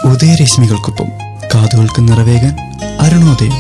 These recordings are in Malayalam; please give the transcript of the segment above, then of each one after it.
ഉദയരശ്മികൾക്കൊപ്പം കാതുകൾക്ക് നിറവേകാൻ അരുണോദയം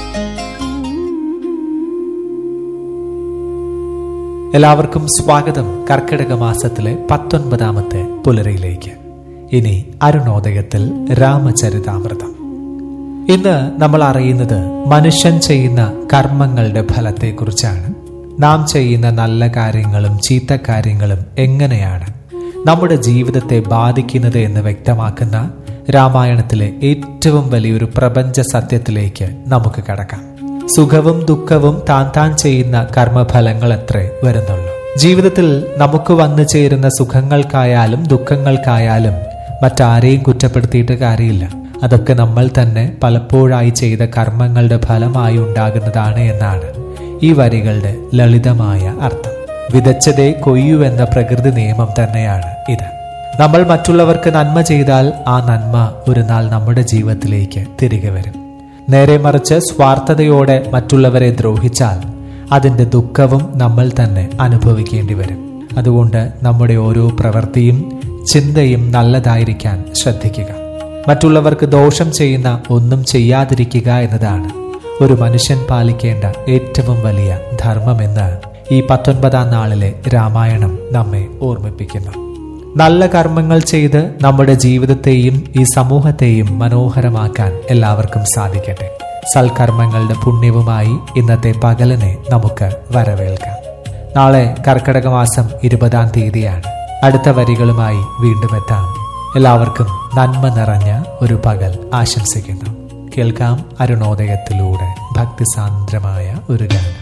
എല്ലാവർക്കും സ്വാഗതം കർക്കിടക മാസത്തിലെ പത്തൊൻപതാമത്തെ പുലരയിലേക്ക് ഇനി അരുണോദയത്തിൽ രാമചരിതാമൃതം ഇന്ന് നമ്മൾ അറിയുന്നത് മനുഷ്യൻ ചെയ്യുന്ന കർമ്മങ്ങളുടെ ഫലത്തെക്കുറിച്ചാണ് നാം ചെയ്യുന്ന നല്ല കാര്യങ്ങളും ചീത്ത കാര്യങ്ങളും എങ്ങനെയാണ് നമ്മുടെ ജീവിതത്തെ ബാധിക്കുന്നത് എന്ന് വ്യക്തമാക്കുന്ന രാമായണത്തിലെ ഏറ്റവും വലിയൊരു പ്രപഞ്ച സത്യത്തിലേക്ക് നമുക്ക് കടക്കാം സുഖവും ദുഃഖവും താൻ താൻ ചെയ്യുന്ന കർമ്മഫലങ്ങൾ എത്രേ വരുന്നുള്ളൂ ജീവിതത്തിൽ നമുക്ക് വന്നു ചേരുന്ന സുഖങ്ങൾക്കായാലും ദുഃഖങ്ങൾക്കായാലും മറ്റാരെയും കുറ്റപ്പെടുത്തിയിട്ട് കാര്യമില്ല അതൊക്കെ നമ്മൾ തന്നെ പലപ്പോഴായി ചെയ്ത കർമ്മങ്ങളുടെ ഫലമായി ഉണ്ടാകുന്നതാണ് എന്നാണ് ഈ വരികളുടെ ലളിതമായ അർത്ഥം വിതച്ചതേ കൊയ്യു എന്ന പ്രകൃതി നിയമം തന്നെയാണ് ഇത് നമ്മൾ മറ്റുള്ളവർക്ക് നന്മ ചെയ്താൽ ആ നന്മ ഒരു നാൾ നമ്മുടെ ജീവിതത്തിലേക്ക് തിരികെ വരും നേരെ മറിച്ച് സ്വാർത്ഥതയോടെ മറ്റുള്ളവരെ ദ്രോഹിച്ചാൽ അതിന്റെ ദുഃഖവും നമ്മൾ തന്നെ അനുഭവിക്കേണ്ടി വരും അതുകൊണ്ട് നമ്മുടെ ഓരോ പ്രവൃത്തിയും ചിന്തയും നല്ലതായിരിക്കാൻ ശ്രദ്ധിക്കുക മറ്റുള്ളവർക്ക് ദോഷം ചെയ്യുന്ന ഒന്നും ചെയ്യാതിരിക്കുക എന്നതാണ് ഒരു മനുഷ്യൻ പാലിക്കേണ്ട ഏറ്റവും വലിയ ധർമ്മമെന്ന് ഈ പത്തൊൻപതാം നാളിലെ രാമായണം നമ്മെ ഓർമ്മിപ്പിക്കുന്നു നല്ല കർമ്മങ്ങൾ ചെയ്ത് നമ്മുടെ ജീവിതത്തെയും ഈ സമൂഹത്തെയും മനോഹരമാക്കാൻ എല്ലാവർക്കും സാധിക്കട്ടെ സൽക്കർമ്മങ്ങളുടെ പുണ്യവുമായി ഇന്നത്തെ പകലിനെ നമുക്ക് വരവേൽക്കാം നാളെ കർക്കിടക മാസം ഇരുപതാം തീയതിയാണ് അടുത്ത വരികളുമായി വീണ്ടും എത്താം എല്ലാവർക്കും നന്മ നിറഞ്ഞ ഒരു പകൽ ആശംസിക്കുന്നു കേൾക്കാം അരുണോദയത്തിലൂടെ ഭക്തിസാന്ദ്രമായ ഒരു ഗാനം